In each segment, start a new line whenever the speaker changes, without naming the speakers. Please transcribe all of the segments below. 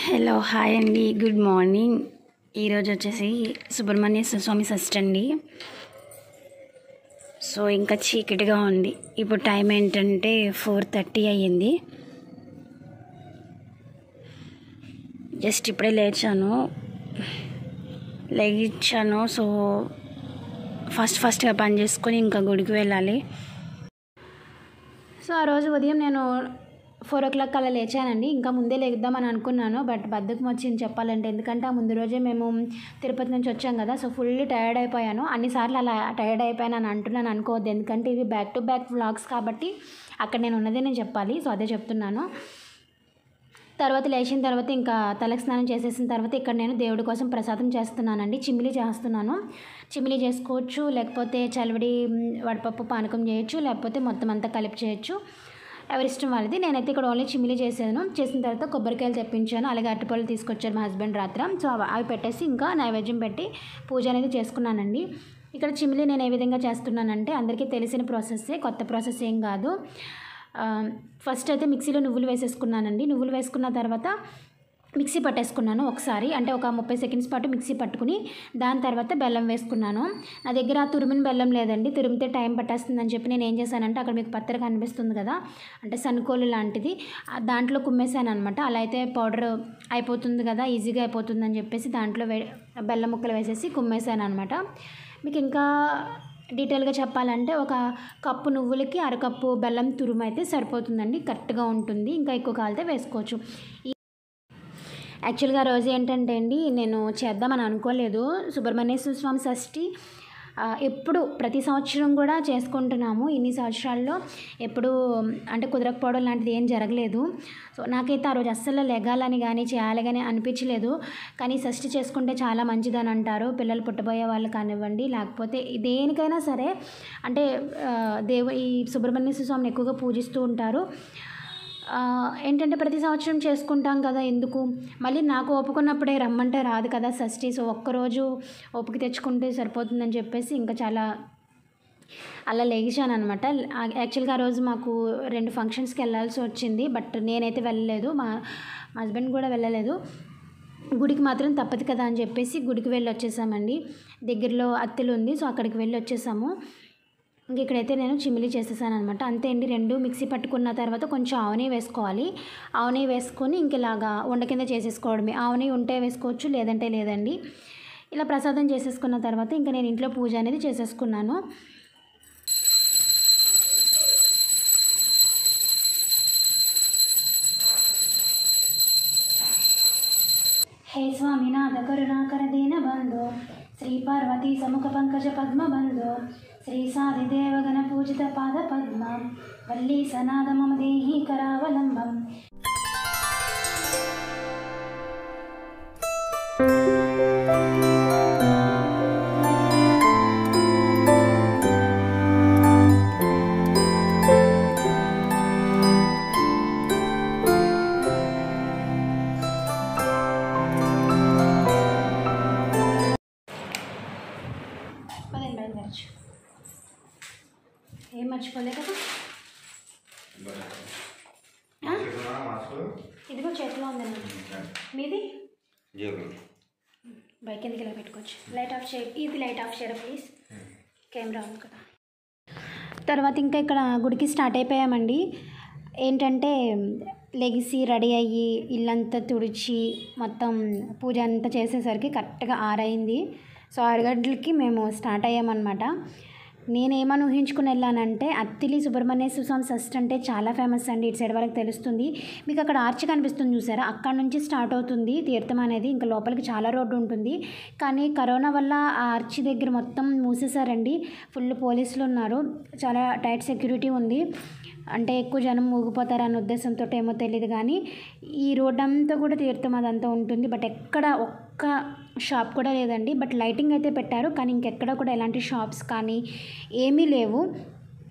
Hello hi అండి good morning ఈరోజు వచ్చేసి సుబ్రహ్మణ్య స్వామి షష్ఠి అండి సో ఇంకా చీకటిగా ఉంది ఇప్పుడు టైం ఏంటంటే ఫోర్ థర్టీ అయ్యింది జస్ట్ ఇప్పుడే లేచాను లేచాను సో ఫస్ట్ ఫస్ట్గా పని చేసుకొని ఇంకా గుడికి వెళ్ళాలి
సో ఆ రోజు ఉదయం నేను ఫోర్ ఓ క్లాక్ అలా లేచానండి ఇంకా ముందే లేద్దామని అనుకున్నాను బట్ బద్దకం వచ్చింది చెప్పాలంటే ఎందుకంటే ఆ ముందు రోజే మేము తిరుపతి నుంచి వచ్చాం కదా సో ఫుల్ టైర్డ్ అయిపోయాను అన్నిసార్లు అలా టైర్డ్ అయిపోయాను అని అంటున్నాను అనుకోవద్దు ఎందుకంటే ఇవి బ్యాక్ టు బ్యాక్ వ్లాగ్స్ కాబట్టి అక్కడ నేను ఉన్నదే నేను చెప్పాలి సో అదే చెప్తున్నాను తర్వాత లేచిన తర్వాత ఇంకా తలకి స్నానం చేసేసిన తర్వాత ఇక్కడ నేను దేవుడి కోసం ప్రసాదం చేస్తున్నానండి చిమిలి చేస్తున్నాను చిమిలి చేసుకోవచ్చు లేకపోతే చలివిడి మ్, వడపప్పు పానకం చేయొచ్చు లేకపోతే మొత్తం అంతా కలిపి చేయొచ్చు ఎవరిష్టం వాళ్ళది నేనైతే ఇక్కడ ఓన్లీ చిమిలి చేశాను చేసిన తర్వాత కొబ్బరికాయలు తెప్పించాను అలాగే అరటిపళ్ళు తీసుకొచ్చారు మా హస్బెండ్ రాత్ర సో అవి అవి పెట్టేసి ఇంకా నైవేద్యం పెట్టి పూజ అనేది చేసుకున్నానండి ఇక్కడ చిమిలి నేను ఏ విధంగా చేస్తున్నానంటే అందరికీ తెలిసిన ప్రాసెస్సే కొత్త ప్రాసెస్ ఏం కాదు ఆ, ఫస్ట్ అయితే మిక్సీలో నువ్వులు వేసేసుకున్నానండి నువ్వులు వేసుకున్న తర్వాత మిక్సీ పట్టేసుకున్నాను ఒకసారి అంటే ఒక ముప్పై సెకండ్స్ పాటు మిక్సీ పట్టుకుని దాని తర్వాత బెల్లం వేసుకున్నాను నా దగ్గర ఆ తురిమిన బెల్లం లేదండి తురిమితే టైం పట్టేస్తుందని చెప్పి నేను ఏం చేశానంటే అక్కడ మీకు పత్తర కనిపిస్తుంది కదా అంటే సనుకోలు లాంటిది ఆ దాంట్లో కుమ్మేశాను అనమాట అలా అయితే పౌడర్ అయిపోతుంది కదా ఈజీగా అయిపోతుందని చెప్పేసి దాంట్లో వే బెల్లం ముక్కలు వేసేసి కుమ్మేశాను అనమాట మీకు ఇంకా డీటెయిల్గా చెప్పాలంటే ఒక కప్పు నువ్వులకి అరకప్పు బెల్లం తురుము అయితే సరిపోతుందండి కరెక్ట్గా ఉంటుంది ఇంకా ఎక్కువ కాలితే వేసుకోవచ్చు ఈ- యాక్చువల్గా ఆ రోజు ఏంటంటే అండి నేను చేద్దామని అనుకోలేదు సుబ్రహ్మణ్యేశ్వర స్వామి షష్ఠి ఆ, ఎప్పుడు ప్రతి సంవత్సరం కూడా చేసుకుంటున్నాము ఇన్ని సంవత్సరాల్లో ఎప్పుడు అంటే కుదరకపోవడం లాంటిది ఏం జరగలేదు సో నాకైతే ఆ రోజు అస్సలు లెగాలని కానీ చేయాలి కానీ అనిపించలేదు కానీ షష్ఠి చేసుకుంటే చాలా మంచిదని అంటారు పిల్లలు పుట్టబోయే వాళ్ళు కానివ్వండి లేకపోతే దేనికైనా సరే అంటే ఆ, దేవు ఈ సుబ్రహ్మణ్యేశ్వర స్వామిని ఎక్కువగా పూజిస్తూ ఉంటారు ఆ, ఏంటంటే ప్రతి సంవత్సరం చేసుకుంటాం కదా ఎందుకు మళ్ళీ నాకు ఒప్పుకున్నప్పుడే రమ్మంటే రాదు కదా షష్ఠి సో ఒక్కరోజు ఓపిక తెచ్చుకుంటే సరిపోతుందని చెప్పేసి ఇంకా చాలా అలా లేచాను అనమాట యాక్చువల్గా ఆ రోజు మాకు రెండు ఫంక్షన్స్కి వెళ్ళాల్సి వచ్చింది బట్ నేనైతే వెళ్ళలేదు మా మా హస్బెండ్ కూడా వెళ్ళలేదు గుడికి మాత్రం తప్పదు కదా అని చెప్పేసి గుడికి వెళ్ళి వచ్చేసామండి దగ్గరలో అత్తెలు ఉంది సో అక్కడికి వెళ్ళి వచ్చేసాము ఇంక ఇక్కడైతే నేను చిమిలి చేసేసాను అనమాట అంతే అండి రెండు మిక్సీ పట్టుకున్న తర్వాత కొంచెం ఆవుని వేసుకోవాలి ఆవుని వేసుకొని ఇంక ఇలాగా ఉండ కింద చేసేసుకోవడమే ఆవుని ఉంటే వేసుకోవచ్చు లేదంటే లేదండి ఇలా ప్రసాదం చేసేసుకున్న తర్వాత ఇంకా నేను ఇంట్లో పూజ అనేది చేసేసుకున్నాను హే స్వామినాథ కరుణాకర దీన బంధు శ్రీ పార్వతీ సముఖ పంకజ పద్మ బంధు శ్రీ సాది దేవగణ పూజిత పాద పద్మ వల్లీ సనాద మమ దేహి కరావలంబం పదండి బయలుదేరచ్చు ఏం మర్చిపోలే కదా ఆ? ఇదిగో చేతిలో ఉంది నాది. మీది బైక్ ఎందుకు ఇలా పెట్టుకోవచ్చు లైట్ ఆఫ్ చేయ ఇది లైట్ ఆఫ్ చేయరా ప్లీజ్ కెమెరా ఉంది కదా తర్వాత ఇంకా ఇక్కడ గుడికి స్టార్ట్ అయిపోయామండి ఏంటంటే లెగిసి రెడీ అయ్యి ఇల్లంతా తుడిచి మొత్తం పూజ అంతా చేసేసరికి కరెక్ట్గా ఆరైంది సో ఆరు గంటలకి మేము స్టార్ట్ అయ్యామన్నమాట నేనేమని ఊహించుకుని వెళ్ళానంటే అత్తిలి సుబ్రహ్మణ్యేశ్వర స్వామి షష్ఠి అంటే చాలా ఫేమస్ అండి ఇటు సైడ్ వాళ్ళకి తెలుస్తుంది మీకు అక్కడ ఆర్చ్ కనిపిస్తుంది చూసారా అక్కడ నుంచి స్టార్ట్ అవుతుంది తీర్థం అనేది ఇంకా లోపలికి చాలా రోడ్డు ఉంటుంది కానీ కరోనా వల్ల ఆ ఆర్చ్ దగ్గర మొత్తం మూసేశారండి ఫుల్ పోలీసులు ఉన్నారు చాలా టైట్ సెక్యూరిటీ ఉంది అంటే ఎక్కువ జనం ఊగిపోతారన్న ఉద్దేశంతో ఏమో తెలియదు కానీ ఈ రోడ్ అంతా కూడా తీర్థం అదంతా ఉంటుంది బట్ ఎక్కడ ఒక్క షాప్ కూడా లేదండి బట్ లైటింగ్ అయితే పెట్టారు కానీ ఇంకెక్కడ కూడా ఎలాంటి షాప్స్ కానీ ఏమీ లేవు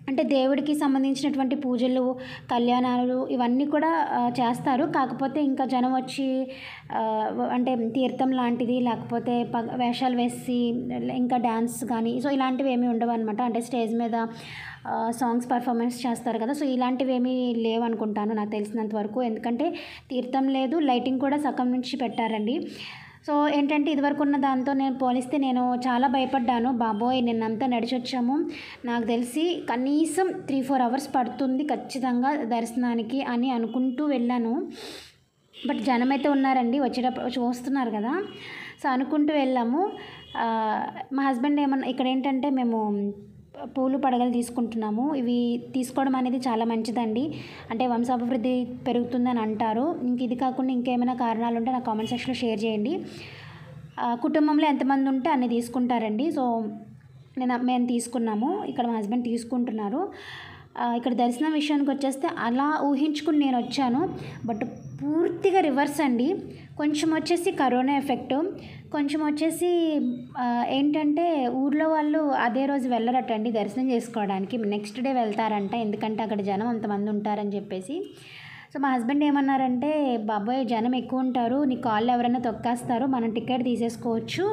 అంటే దేవుడికి సంబంధించినటువంటి పూజలు కళ్యాణాలు ఇవన్నీ కూడా ఆ, చేస్తారు కాకపోతే ఇంకా జనం వచ్చి ఆ, అంటే తీర్థం లాంటిది లేకపోతే పగ వేషాలు వేసి ఇంకా డ్యాన్స్ కానీ సో ఇలాంటివి ఏమీ ఉండవు అనమాట అంటే స్టేజ్ మీద సాంగ్స్ పర్ఫార్మెన్స్ చేస్తారు కదా సో ఇలాంటివి ఏమీ లేవు అనుకుంటాను నాకు తెలిసినంత వరకు ఎందుకంటే తీర్థం లేదు లైటింగ్ కూడా సగం నుంచి పెట్టారండి సో ఏంటంటే ఇదివరకు ఉన్న దాంతో నేను పోలిస్తే నేను చాలా భయపడ్డాను బాబోయ్ నిన్నంతా నడిచి వచ్చాము నాకు తెలిసి కనీసం త్రీ ఫోర్ అవర్స్ పడుతుంది ఖచ్చితంగా దర్శనానికి అని అనుకుంటూ వెళ్ళాను బట్ జనం అయితే ఉన్నారండి వచ్చేటప్పుడు చూస్తున్నారు కదా సో అనుకుంటూ వెళ్ళాము ఆ, మా హస్బెండ్ ఏమన్నా ఇక్కడ ఏంటంటే మేము పూలు పడగలు తీసుకుంటున్నాము ఇవి తీసుకోవడం అనేది చాలా మంచిదండి అంటే వంశాభివృద్ధి పెరుగుతుందని అంటారు ఇంక ఇది కాకుండా ఇంకేమైనా కారణాలు ఉంటే నాకు కామెంట్ సెక్షన్లో షేర్ చేయండి ఆ, కుటుంబంలో ఎంతమంది ఉంటే అన్ని తీసుకుంటారండి సో నేను మేము తీసుకున్నాము ఇక్కడ మా హస్బెండ్ తీసుకుంటున్నారు ఆ, ఇక్కడ దర్శనం విషయానికి వచ్చేస్తే అలా ఊహించుకుని నేను వచ్చాను బట్ పూర్తిగా రివర్స్ అండి కొంచెం వచ్చేసి కరోనా ఎఫెక్ట్ కొంచెం వచ్చేసి ఆ, ఏంటంటే ఊర్లో వాళ్ళు అదే రోజు వెళ్ళరటండి దర్శనం చేసుకోవడానికి నెక్స్ట్ డే వెళ్తారంట ఎందుకంటే అక్కడ జనం అంతమంది ఉంటారని చెప్పేసి సో మా హస్బెండ్ ఏమన్నారంటే బాబాయ్ జనం ఎక్కువ ఉంటారు నీ కాళ్ళు ఎవరైనా తొక్కేస్తారు మనం టికెట్ తీసేసుకోవచ్చు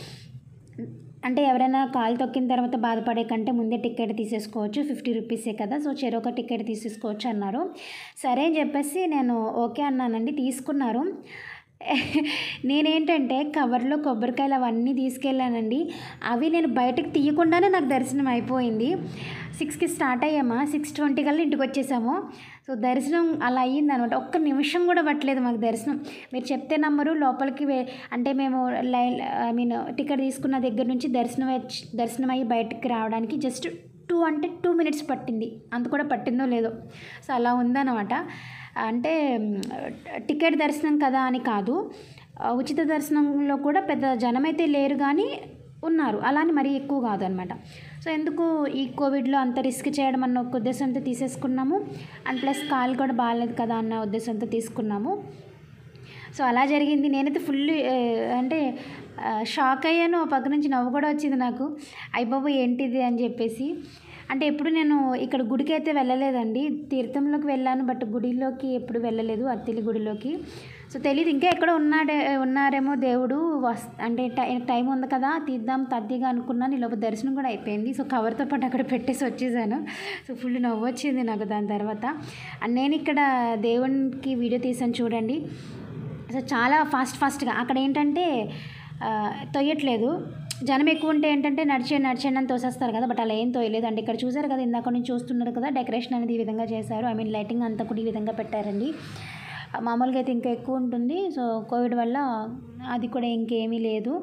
అంటే ఎవరైనా కాలు తొక్కిన తర్వాత బాధపడే కంటే ముందే టికెట్ తీసేసుకోవచ్చు ఫిఫ్టీ రూపీసే కదా సో చెరొక టికెట్ తీసేసుకోవచ్చు అన్నారు సరే అని చెప్పేసి నేను ఓకే అన్నానండి తీసుకున్నారు నేనేంటంటే కవర్లో కొబ్బరికాయలు అవన్నీ తీసుకెళ్ళానండి అవి నేను బయటకు తీయకుండానే నాకు దర్శనం అయిపోయింది సిక్స్కి స్టార్ట్ అయ్యామా సిక్స్ ట్వంటీ కల్లా ఇంటికి వచ్చేసాము సో దర్శనం అలా అయ్యింది అనమాట ఒక్క నిమిషం కూడా పట్టలేదు మాకు దర్శనం మీరు చెప్తే నమ్మరు లోపలికి వే అంటే మేము లైన్ ఐ మీన్ టికెట్ తీసుకున్న దగ్గర నుంచి దర్శనం వచ్చి- దర్శనం అయ్యి బయటకు రావడానికి జస్ట్ టూ అంటే టూ మినిట్స్ పట్టింది అంత కూడా పట్టిందో లేదో సో అలా ఉందన్నమాట అంటే మ్, టికెట్ దర్శనం కదా అని కాదు ఆ, ఉచిత దర్శనంలో కూడా పెద్ద జనం అయితే లేరు కానీ ఉన్నారు అలా అని మరీ ఎక్కువ కాదు అనమాట సో ఎందుకు ఈ కోవిడ్లో అంత రిస్క్ చేయడం అన్న ఒక ఉద్దేశంతో తీసేసుకున్నాము అండ్ ప్లస్ కాలు కూడా బాగాలేదు కదా అన్న ఉద్దేశంతో తీసుకున్నాము సో అలా జరిగింది నేనైతే ఫుల్ అంటే ఆ, షాక్ అయ్యాను ఆ పక్క నుంచి నవ్వు కూడా వచ్చింది నాకు అయ్యబాబు ఏంటిది అని చెప్పేసి అంటే ఎప్పుడు నేను ఇక్కడ గుడికి అయితే వెళ్ళలేదండి తీర్థంలోకి వెళ్ళాను బట్ గుడిలోకి ఎప్పుడు వెళ్ళలేదు అత్తిలి గుడిలోకి సో తెలియదు ఇంకా ఎక్కడ ఉన్నాడే ఉన్నారేమో దేవుడు వస్ అంటే టై టైం ఉంది కదా తీద్దాం తద్దిగా అనుకున్నాను ఈలోపు దర్శనం కూడా అయిపోయింది సో కవర్తో పాటు అక్కడ పెట్టేసి వచ్చేసాను సో ఫుల్ నవ్వు వచ్చింది నాకు దాని తర్వాత అండ్ నేను ఇక్కడ దేవునికి వీడియో తీసాను చూడండి సో చాలా ఫాస్ట్ ఫాస్ట్గా అక్కడ ఏంటంటే ఆ, తొయ్యట్లేదు జనం ఎక్కువ ఉంటే ఏంటంటే నడిచే నడిచేయండి అని తోసేస్తారు కదా బట్ అలా ఏం తోయలేదు అండి ఇక్కడ చూసారు కదా ఇందాక నుంచి చూస్తున్నారు కదా డెకరేషన్ అనేది ఈ విధంగా చేశారు ఐ మీన్ లైటింగ్ అంతా కూడా ఈ విధంగా పెట్టారండి ఆ, మామూలుగా అయితే ఇంకా ఎక్కువ ఉంటుంది సో కోవిడ్ వల్ల అది కూడా ఇంకేమీ లేదు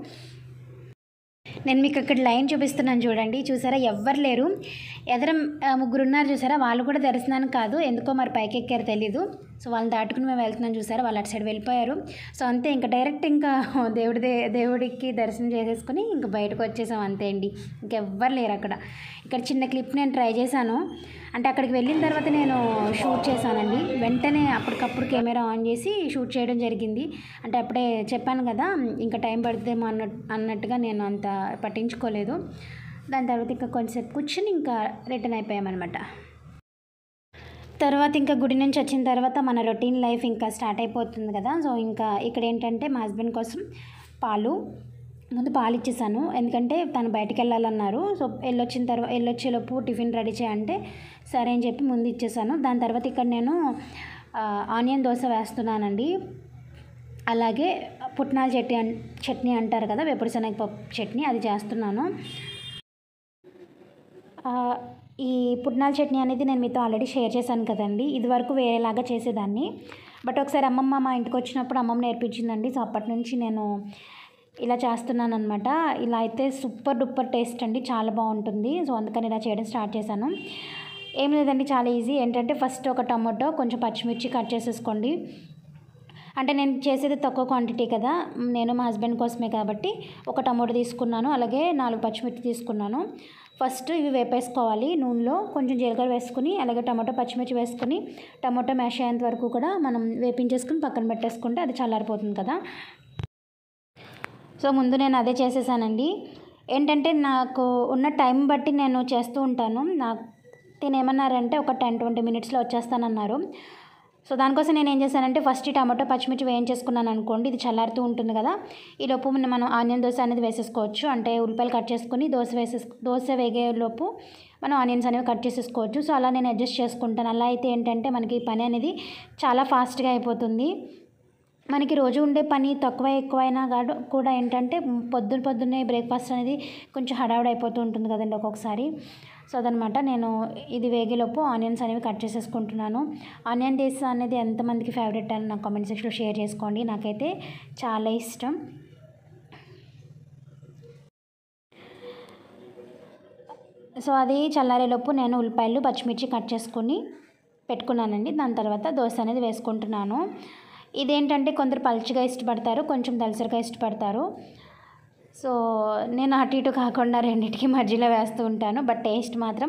నేను మీకు ఇక్కడ లైన్ చూపిస్తున్నాను చూడండి చూసారా ఎవ్వరు లేరు ఎదరం ఆ, ముగ్గురు ఉన్నారు చూసారా వాళ్ళు కూడా దర్శనానికి కాదు ఎందుకో మరి పైకి ఎక్కారు తెలీదు సో వాళ్ళని దాటుకుని మేము వెళ్తున్నాం చూసారా వాళ్ళు అటు సైడ్ వెళ్ళిపోయారు సో అంతే ఇంకా డైరెక్ట్ ఇంకా దేవుడి దే- దేవుడికి దర్శనం చేసేసుకుని ఇంకా బయటకు వచ్చేసాం అంతే అండి ఇంకెవ్వరు లేరు అక్కడ ఇక్కడ చిన్న క్లిప్ నేను ట్రై చేశాను అంటే అక్కడికి వెళ్ళిన తర్వాత నేను షూట్ చేశానండి వెంటనే అప్పటికప్పుడు కెమెరా ఆన్ చేసి షూట్ చేయడం జరిగింది అంటే అప్పుడే చెప్పాను కదా ఇంకా టైం పడుతుందేమో అన్న అన్నట్టుగా నేను అంత పట్టించుకోలేదు దాని తర్వాత ఇంకా కొంచెంసేపు కూర్చుని ఇంకా రిటర్న్ అయిపోయామన్నమాట తర్వాత ఇంకా గుడి నుంచి వచ్చిన తర్వాత మన రొటీన్ లైఫ్ ఇంకా స్టార్ట్ అయిపోతుంది కదా సో ఇంకా ఇక్కడ ఏంటంటే మా హస్బెండ్ కోసం పాలు ముందు పాలు ఇచ్చేసాను ఎందుకంటే తను బయటికి వెళ్ళాలన్నారు సో వెళ్ళొచ్చిన తర్వాత వెళ్ళొచ్చేలోపు టిఫిన్ రెడీ చేయంటే సరే అని చెప్పి ముందు ఇచ్చేసాను దాని తర్వాత ఇక్కడ నేను ఆ, ఆనియన్ దోశ వేస్తున్నానండి అలాగే పుట్నాల చట్నీ అన్ చట్నీ అంటారు కదా వెప్పుడు శనగపప్పు చట్నీ అది చేస్తున్నాను ఆ, ఈ పుట్నాల చట్నీ అనేది నేను మీతో ఆల్రెడీ షేర్ చేశాను కదండి ఇది వరకు వేరేలాగా చేసేదాన్ని బట్ ఒకసారి అమ్మమ్మ మా ఇంటికి వచ్చినప్పుడు అమ్మమ్మ నేర్పించిందండి సో అప్పటి నుంచి నేను ఇలా చేస్తున్నాను అనమాట ఇలా అయితే సూపర్ డూపర్ టేస్ట్ అండి చాలా బాగుంటుంది సో అందుకని ఇలా చేయడం స్టార్ట్ చేశాను ఏం లేదండి చాలా ఈజీ ఏంటంటే ఫస్ట్ ఒక టమాటో కొంచెం పచ్చిమిర్చి కట్ చేసేసుకోండి అంటే నేను చేసేది తక్కువ క్వాంటిటీ కదా నేను మా హస్బెండ్ కోసమే కాబట్టి ఒక టమోటా తీసుకున్నాను అలాగే నాలుగు పచ్చిమిర్చి తీసుకున్నాను ఫస్ట్ ఇవి వేపేసుకోవాలి నూనెలో కొంచెం జీలకర్ర వేసుకుని అలాగే టమాటో పచ్చిమిర్చి వేసుకుని టమాటో మ్యాష్ అయ్యేంత వరకు కూడా మనం వేపించేసుకుని పక్కన పెట్టేసుకుంటే అది చల్లారిపోతుంది కదా సో ముందు నేను అదే చేసేసానండి ఏంటంటే నాకు ఉన్న టైం బట్టి నేను చేస్తూ ఉంటాను నాకు తిని ఏమన్నారంటే ఒక టెన్ ట్వంటీ మినిట్స్లో వచ్చేస్తానన్నారు సో దానికోసం నేను ఏం చేశానంటే ఫస్ట్ ఈ టమాటో పచ్చిమిర్చి వేయించేసుకున్నాను అనుకోండి ఇది చల్లారుతూ ఉంటుంది కదా ఈ లోపు మనం ఆనియన్ దోశ అనేది వేసేసుకోవచ్చు అంటే ఉల్లిపాయలు కట్ చేసుకుని దోశ వేసేసు దోశ వేగే లోపు మనం ఆనియన్స్ అనేవి కట్ చేసేసుకోవచ్చు సో అలా నేను అడ్జస్ట్ చేసుకుంటాను అలా అయితే ఏంటంటే మనకి పని అనేది చాలా ఫాస్ట్గా అయిపోతుంది మనకి రోజు ఉండే పని తక్కువ ఎక్కువైనా కాదు కూడా ఏంటంటే పొద్దున పొద్దున్నే బ్రేక్ఫాస్ట్ అనేది కొంచెం హడావుడి అయిపోతూ ఉంటుంది కదండి ఒక్కొక్కసారి సో అదనమాట నేను ఇది వేగేలోపు ఆనియన్స్ అనేవి కట్ చేసేసుకుంటున్నాను ఆనియన్ డేస్ అనేది ఎంతమందికి ఫేవరెట్ అని నాకు కామెంట్ సెక్షన్లో షేర్ చేసుకోండి నాకైతే చాలా ఇష్టం సో అది చల్లారేలోపు నేను ఉల్లిపాయలు పచ్చిమిర్చి కట్ చేసుకొని పెట్టుకున్నానండి దాని తర్వాత దోశ అనేది వేసుకుంటున్నాను ఇదేంటంటే కొందరు పలుచగా ఇష్టపడతారు కొంచెం దలసరిగా ఇష్టపడతారు సో నేను అటు ఇటు కాకుండా రెండింటికి మధ్యలో వేస్తూ ఉంటాను బట్ టేస్ట్ మాత్రం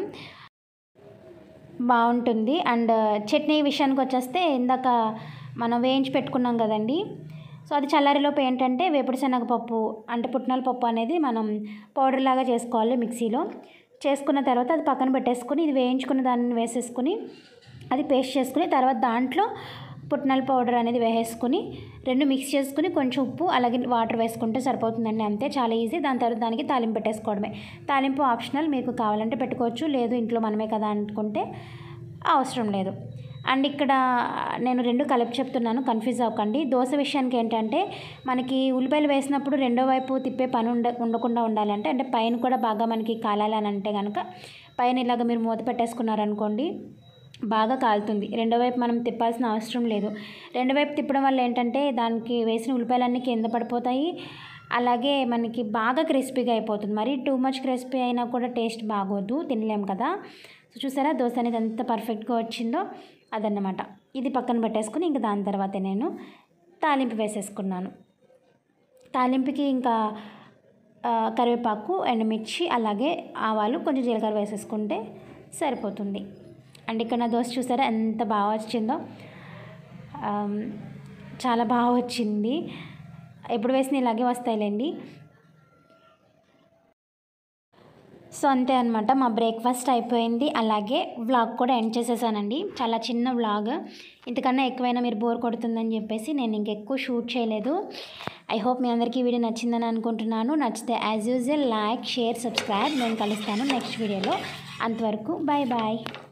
బాగుంటుంది అండ్ చట్నీ విషయానికి వచ్చేస్తే ఇందాక మనం వేయించి పెట్టుకున్నాం కదండి సో అది చల్లారిలోపు ఏంటంటే వేపుడు శనగపప్పు అంటే పుట్నాల పప్పు అనేది మనం పౌడర్ లాగా చేసుకోవాలి మిక్సీలో చేసుకున్న తర్వాత అది పక్కన పెట్టేసుకుని ఇది వేయించుకున్న దాన్ని వేసేసుకుని అది పేస్ట్ చేసుకుని తర్వాత దాంట్లో పుట్నాల పౌడర్ అనేది వేసేసుకుని రెండు మిక్స్ చేసుకుని కొంచెం ఉప్పు అలాగే వాటర్ వేసుకుంటే సరిపోతుందండి అంతే చాలా ఈజీ దాని తర్వాత దానికి తాలింపు పెట్టేసుకోవడమే తాలింపు ఆప్షనల్ మీకు కావాలంటే పెట్టుకోవచ్చు లేదు ఇంట్లో మనమే కదా అనుకుంటే అవసరం లేదు అండ్ ఇక్కడ నేను రెండు కలిపి చెప్తున్నాను కన్ఫ్యూజ్ అవ్వకండి దోశ విషయానికి ఏంటంటే మనకి ఉల్లిపాయలు వేసినప్పుడు రెండో వైపు తిప్పే పని ఉండ ఉండకుండా ఉండాలంటే అంటే పైన కూడా బాగా మనకి కాలాలని అంటే కనుక పైన ఇలాగ మీరు మూత పెట్టేసుకున్నారనుకోండి బాగా కాలుతుంది రెండో వైపు మనం తిప్పాల్సిన అవసరం లేదు రెండో వైపు తిప్పడం వల్ల ఏంటంటే దానికి వేసిన ఉల్లిపాయలన్నీ కింద పడిపోతాయి అలాగే మనకి బాగా క్రిస్పీగా అయిపోతుంది మరి టూ మచ్ క్రిస్పీ అయినా కూడా టేస్ట్ బాగోదు తినలేం కదా సో చూసారా దోశ అనేది ఎంత పర్ఫెక్ట్గా వచ్చిందో అదన్నమాట ఇది పక్కన పెట్టేసుకుని ఇంకా దాని తర్వాత నేను తాలింపు వేసేసుకున్నాను తాలింపుకి ఇంకా ఆ, కరివేపాకు ఎండుమిర్చి అలాగే ఆవాలు కొంచెం జీలకర్ర వేసేసుకుంటే సరిపోతుంది అండ్ ఇక్కడ నా దోశ చూసారా ఎంత బాగా వచ్చిందో ఆమ్, చాలా బాగా వచ్చింది ఎప్పుడు వేసిన ఇలాగే వస్తాయిలేండి సో అంతే అనమాట మా బ్రేక్ఫాస్ట్ అయిపోయింది అలాగే వ్లాగ్ కూడా ఎండ్ చేసేసానండి చాలా చిన్న వ్లాగ్ ఇంతకన్నా ఎక్కువైనా మీరు బోర్ కొడుతుందని చెప్పేసి నేను ఇంకెక్కువ షూట్ చేయలేదు ఐ హోప్ మీ అందరికీ ఈ వీడియో నచ్చిందని అనుకుంటున్నాను నచ్చితే as usual like share subscribe నేను కలుస్తాను నెక్స్ట్ వీడియోలో అంతవరకు బాయ్ బాయ్